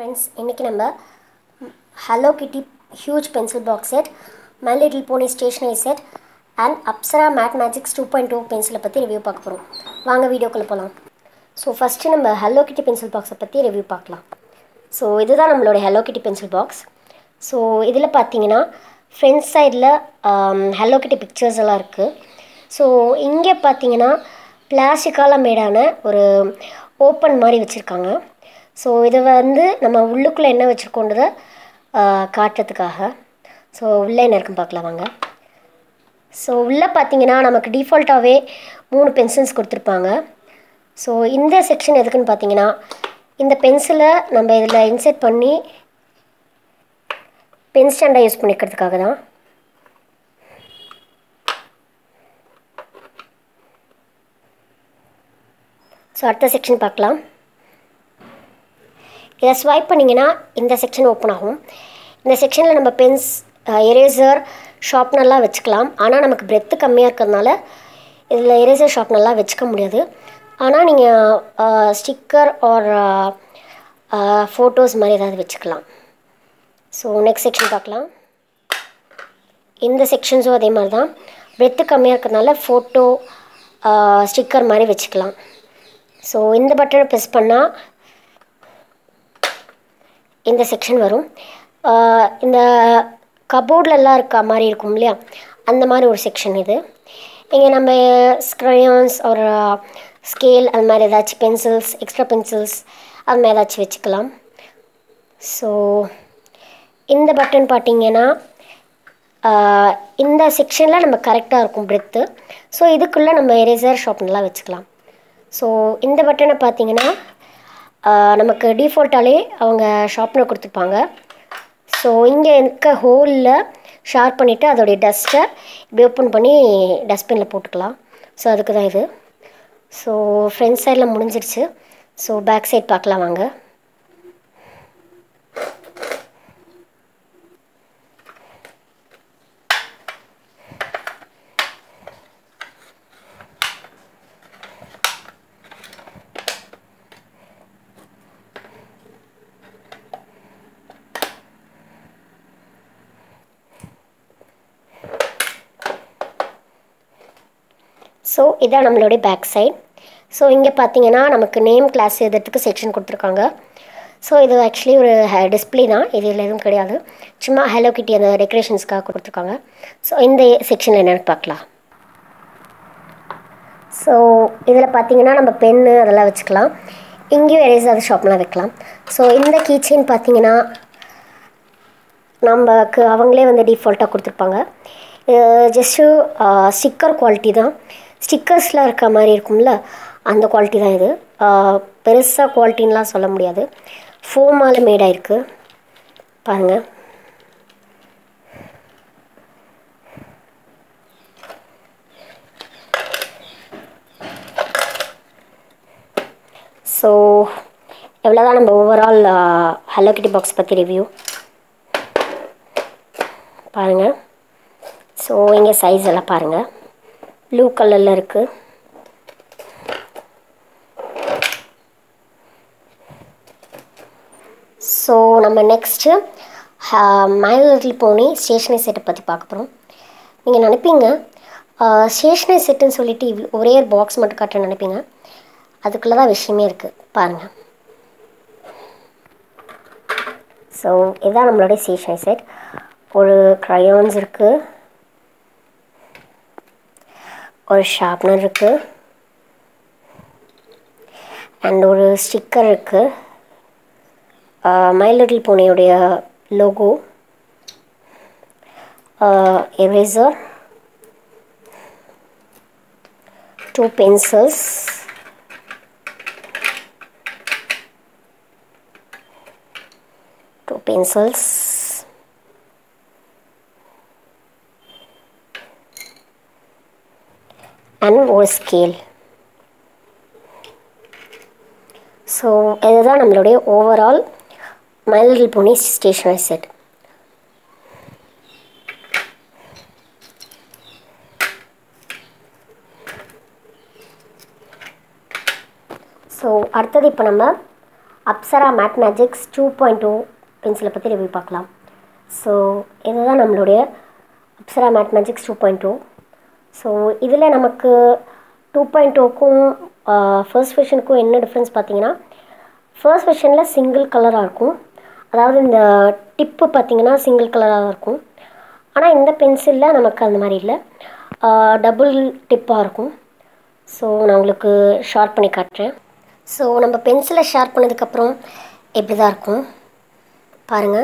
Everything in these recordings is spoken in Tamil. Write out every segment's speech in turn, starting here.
ஃப்ரெண்ட்ஸ் இன்றைக்கி நம்ம hello kitty huge pencil box set my little pony stationery set and Apsara matt magics two point two பென்சிலை பற்றி ரிவ்யூ பார்க்க போகிறோம் வாங்க வீடியோக்குள்ளே போகலாம் ஸோ ஃபஸ்ட்டு நம்ம ஹலோ கிட்டி பென்சில் பாக்ஸை பற்றி ரிவ்யூ பார்க்கலாம் ஸோ இதுதான் நம்மளோட hello kitty pencil box so இதில் பார்த்தீங்கன்னா ஃப்ரண்ட் சைடில் ஹலோ கிட்டி பிக்சர்ஸ் எல்லாம் இருக்குது ஸோ இங்கே பார்த்தீங்கன்னா பிளாஸ்டிக்கால் மேடான ஒரு ஓப்பன் மாதிரி வச்சுருக்காங்க ஸோ இதை வந்து நம்ம உள்ளுக்குள்ளே என்ன வச்சுருக்கோன்றதை காட்டுறதுக்காக ஸோ உள்ளே என்ன இருக்குன்னு பார்க்கலாம் வாங்க ஸோ உள்ளே பார்த்தீங்கன்னா நமக்கு டிஃபால்ட்டாகவே மூணு பென்சில்ஸ் கொடுத்துருப்பாங்க ஸோ இந்த செக்ஷன் எதுக்குன்னு பார்த்தீங்கன்னா இந்த பென்சிலை நம்ம இதில் இன்செர்ட் பண்ணி பென் ஸ்டாண்டாக யூஸ் பண்ணிக்கிறதுக்காக தான் ஸோ அடுத்த செக்ஷன் பார்க்கலாம் இதை ஸ்வைப் பண்ணிங்கன்னா இந்த செக்ஷன் ஓப்பன் ஆகும் இந்த செக்ஷனில் நம்ம பென்ஸ் எரேசர் ஷார்ப்னர்லாம் வச்சுக்கலாம் ஆனால் நமக்கு பிரெத்து கம்மியாக இருக்கிறதுனால இதில் எரேசர் ஷார்ப்னர்லாம் வச்சுக்க முடியாது ஆனால் நீங்கள் ஸ்டிக்கர் ஆர் ஃபோட்டோஸ் மாதிரி ஏதாவது வச்சுக்கலாம் ஸோ நெக்ஸ்ட் செக்ஷன் பார்க்கலாம் இந்த செக்ஷன்ஸும் அதே மாதிரி தான் பிரெத்து கம்மியாக இருக்கிறதுனால ஃபோட்டோ ஸ்டிக்கர் மாதிரி வச்சுக்கலாம் ஸோ இந்த பட்டனை ப்ரெஸ் பண்ணால் இந்த செக்ஷன் வரும் இந்த கபோர்ட்லலாம் இருக்க மாதிரி இருக்கும் இல்லையா அந்த மாதிரி ஒரு செக்ஷன் இது இங்கே நம்ம ஸ்க்ரையான்ஸ் ஒரு ஸ்கேல் அது மாதிரி ஏதாச்சும் பென்சில்ஸ் எக்ஸ்ட்ரா பென்சில்ஸ் அது மாதிரி ஏதாச்சும் வச்சுக்கலாம் ஸோ இந்த பட்டன் பார்த்திங்கன்னா இந்த செக்ஷனில் நம்ம கரெக்டாக இருக்கும் பிரெத்து ஸோ இதுக்குள்ளே நம்ம எரேசர் ஷார்ப்னர்லாம் வச்சுக்கலாம் ஸோ இந்த பட்டனை பார்த்தீங்கன்னா நமக்கு டிஃபால்ட்டாலே அவங்க ஷார்ப்னர் கொடுத்துருப்பாங்க ஸோ இங்கே இருக்க ஹோலில் ஷார்ப் பண்ணிவிட்டு அதோடைய டஸ்ட்டை இப்படி ஓப்பன் பண்ணி டஸ்ட்பினில் போட்டுக்கலாம் ஸோ அதுக்கு தான் இது ஸோ ஃப்ரண்ட் சைடில் முடிஞ்சிருச்சு ஸோ பேக் சைட் பார்க்கலாம் வாங்க ஸோ இதான் நம்மளுடைய பேக் சைட் ஸோ இங்கே பார்த்தீங்கன்னா நமக்கு நேம் கிளாஸ் எழுதுறதுக்கு செக்ஷன் கொடுத்துருக்காங்க ஸோ இது ஆக்சுவலி ஒரு டிஸ்பிளே தான் இதில் எதுவும் கிடையாது சும்மா ஹலோ கிட்டி அந்த டெக்கரேஷன்ஸ்க்காக கொடுத்துருக்காங்க ஸோ இந்த செக்ஷனில் என்னென்னு பார்க்கலாம் ஸோ இதில் பார்த்தீங்கன்னா நம்ம பென்னு அதெல்லாம் வச்சுக்கலாம் இங்கேயும் எரேசர் ஷாப்லாம் வைக்கலாம் ஸோ இந்த கீச்சைன் பார்த்தீங்கன்னா நமக்கு அவங்களே வந்து டிஃபால்ட்டாக கொடுத்துருப்பாங்க ஜஸ்ட்டு ஸ்டிக்கர் குவாலிட்டி தான் ஸ்டிக்கர்ஸ்லாம் இருக்க மாதிரி இருக்கும்ல அந்த குவாலிட்டி தான் இது பெருசாக குவாலிட்டின்லாம் சொல்ல முடியாது ஃபோமால் மேடாயிருக்கு பாருங்கள் ஸோ எவ்வளோதான் நம்ம ஓவரால் ஹலோ கிட்டி பாக்ஸ் பற்றி ரிவ்யூ பாருங்கள் ஸோ இங்கே சைஸ் எல்லாம் பாருங்கள் ப்ளூ கலரில் இருக்குது ஸோ நம்ம next my little pony stationery செட்டை பற்றி பார்க்க போகிறோம் நீங்கள் நினைப்பீங்க ஸ்டேஷ்னரி செட்டுன்னு சொல்லிட்டு இவ் ஒரே ஒரு பாக்ஸ் மட்டும் காட்ட நினைப்பீங்க அதுக்குள்ளே தான் விஷயமே இருக்குது பாருங்கள் ஸோ இதுதான் நம்மளுடைய ஸ்டேஷ்னரி செட் ஒரு க்ரையான்ஸ் இருக்குது ஒரு ஷார்ப்னர் இருக்குது அண்ட் ஒரு ஸ்டிக்கர் இருக்குது மை லிட்டில் போனியுடைய logo eraser two pencils two pencils and ஒரு ஸ்கேல் ஸோ இதுதான் நம்மளுடைய overall my little pony stationery set so அடுத்தது இப்போ நம்ம Apsara matt magics two point two பென்சிலை பற்றி ரிவ்யூ பார்க்கலாம் ஸோ இதுதான் நம்மளுடைய Apsara matt magics two point two so இதில் நமக்கு டூ பாயிண்ட் டூக்கும் ஃபர்ஸ்ட் வெர்ஷனுக்கும் என்ன டிஃப்ரென்ஸ் பார்த்தீங்கன்னா ஃபர்ஸ்ட் வெர்ஷனில் சிங்கிள் கலராக இருக்கும் அதாவது இந்த டிப்பு பார்த்தீங்கன்னா சிங்கிள் கலராக இருக்கும் ஆனால் இந்த பென்சிலில் நமக்கு அந்த மாதிரி இல்லை டபுள் டிப்பாக இருக்கும் ஸோ நான் உங்களுக்கு ஷார்ட் பண்ணி காட்டுறேன் ஸோ நம்ம பென்சிலை ஷார்ப் பண்ணதுக்கப்புறம் எப்படி தான் இருக்கும் பாருங்கள்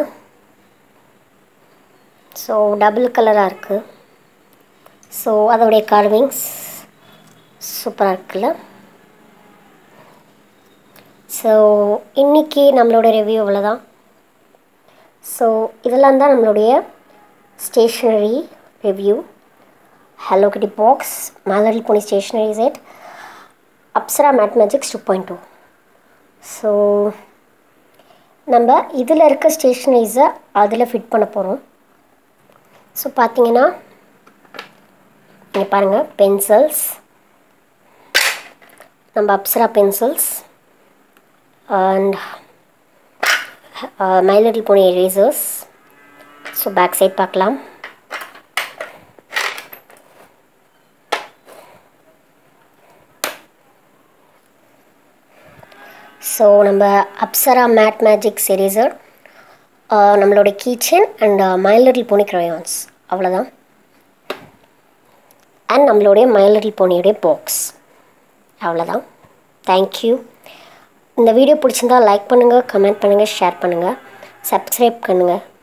ஸோ டபுள் கலராக இருக்குது ஸோ அதோடைய கார்விங்ஸ் சூப்பராக இருக்குல்ல ஸோ இன்றைக்கி நம்மளோட ரிவ்யூ அவ்வளோதான் ஸோ இதெல்லாம் தான் நம்மளுடைய stationery review hello kitty box மேலரில் pony stationery set Apsara matt magics two point two so நம்ம இதில் இருக்க ஸ்டேஷ்னரிஸை அதில் ஃபிட் பண்ண போகிறோம் ஸோ பார்த்தீங்கன்னா இங்கே பாருங்கள் பென்சில்ஸ் நம்ம Apsara pencils and my little pony erasers so back side பார்க்கலாம் ஸோ நம்ம அப்சரா மேட் மேஜிக்ஸ் எரேசர் நம்மளோட keychain and my little pony crayons அவ்வளோதான் அண்ட் நம்மளுடைய மை லிட்டில் போனியுடைய பாக்ஸ் அவ்வளோதான் தேங்க்யூ இந்த வீடியோ பிடிச்சிருந்தா லைக் பண்ணுங்கள் கமெண்ட் பண்ணுங்கள் ஷேர் பண்ணுங்கள் சப்ஸ்கிரைப் பண்ணுங்கள்